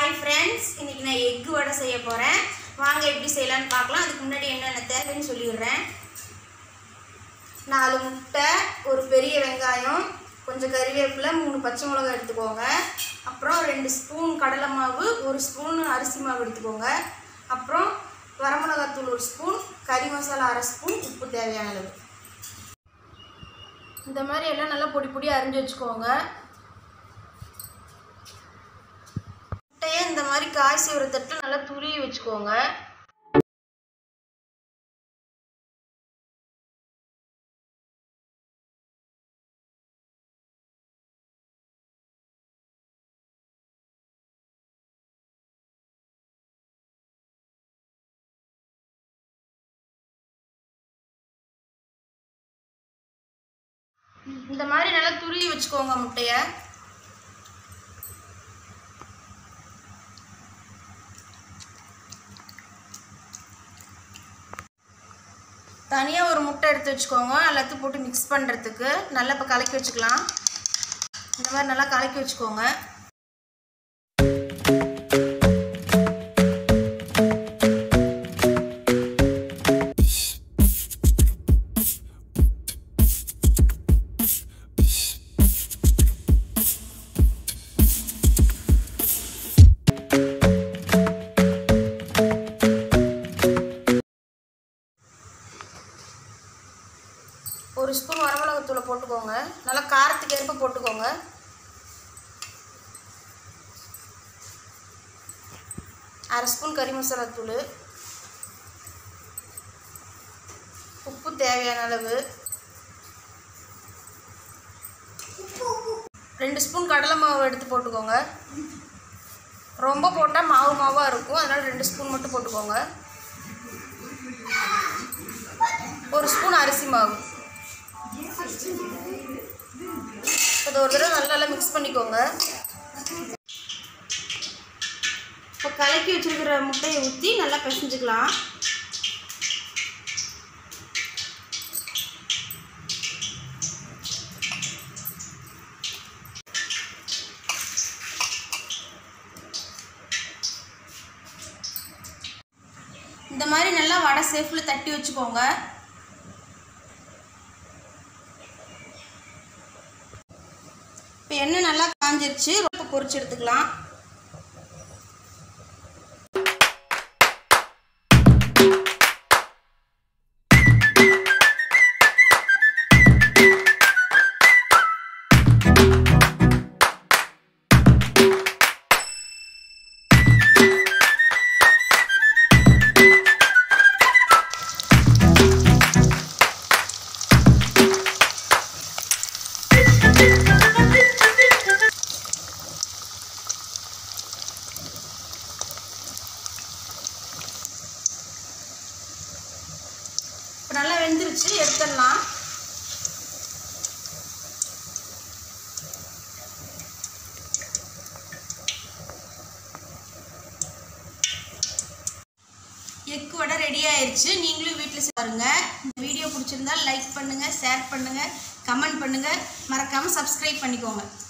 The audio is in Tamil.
ஹாய் ஃப்ரெண்ட்ஸ் இன்னைக்கு நான் எக் வடை செய்ய போகிறேன் வாங்க எப்படி செய்யலாம்னு பார்க்கலாம் அதுக்கு முன்னாடி என்னென்ன தேவைன்னு சொல்லிடுறேன் நாலு முட்டை ஒரு பெரிய வெங்காயம் கொஞ்சம் கறிவேப்பிலை மூணு பச்சை மிளகாய் எடுத்துக்கோங்க அப்புறம் ரெண்டு ஸ்பூன் கடலை மாவு ஒரு ஸ்பூன் அரிசி மாவு எடுத்துக்கோங்க அப்புறம் வரமிளகாத்தூள் ஒரு ஸ்பூன் கறி மசாலா அரை ஸ்பூன் உப்பு தேவையான அளவு இந்த மாதிரி எல்லாம் நல்லா பொடி பொடியாக அரிஞ்சு வச்சுக்கோங்க முட்டையை இந்த மாதிரி காய்ச்சி ஒரு தட்டில் நல்லா துருவி வச்சுக்கோங்க இந்த மாதிரி நல்லா துருவி வச்சுக்கோங்க முட்டையை தனியாக ஒரு முட்டை எடுத்து வச்சுக்கோங்க எல்லாத்தையும் போட்டு மிக்ஸ் பண்ணுறதுக்கு நல்லா இப்போ கலக்கி வச்சுக்கலாம் இந்த மாதிரி நல்லா கலக்கி வச்சுக்கோங்க ஒரு ஸ்பூன் வரமிளகாத்தூளை போட்டுக்கோங்க நல்லா காரத்துக்கு ஏற்ப போட்டுக்கோங்க அரை ஸ்பூன் கறி மசாலா தூள் உப்பு தேவையான அளவு ரெண்டு ஸ்பூன் கடலை மாவு எடுத்து போட்டுக்கோங்க ரொம்ப போட்டால் மாவு மாவாக இருக்கும் அதனால் ரெண்டு ஸ்பூன் மட்டும் போட்டுக்கோங்க ஒரு ஸ்பூன் அரிசி மாவு அது ஒரு தடவை நல்லா நல்லா மிக்ஸ் பண்ணிக்கோங்க இப்போ கலக்கி வச்சிருக்கிற முட்டையை ஊற்றி நல்லா பிசைஞ்சுக்கலாம் இந்த மாதிரி நல்லா வடை சேஃபில் தட்டி வச்சுக்கோங்க இப்போ எண்ணெய் நல்லா காஞ்சிருச்சு ரொம்ப பொரிச்சு எடுத்துக்கலாம் இப்போ நல்லா வெந்துருச்சு எடுத்துடலாம் எக்கு வடை ரெடி ஆயிருச்சு நீங்களும் வீட்டில் பாருங்க இந்த வீடியோ பிடிச்சிருந்தா லைக் பண்ணுங்கள் ஷேர் பண்ணுங்கள் கமெண்ட் பண்ணுங்கள் மறக்காமல் சப்ஸ்கிரைப் பண்ணிக்கோங்க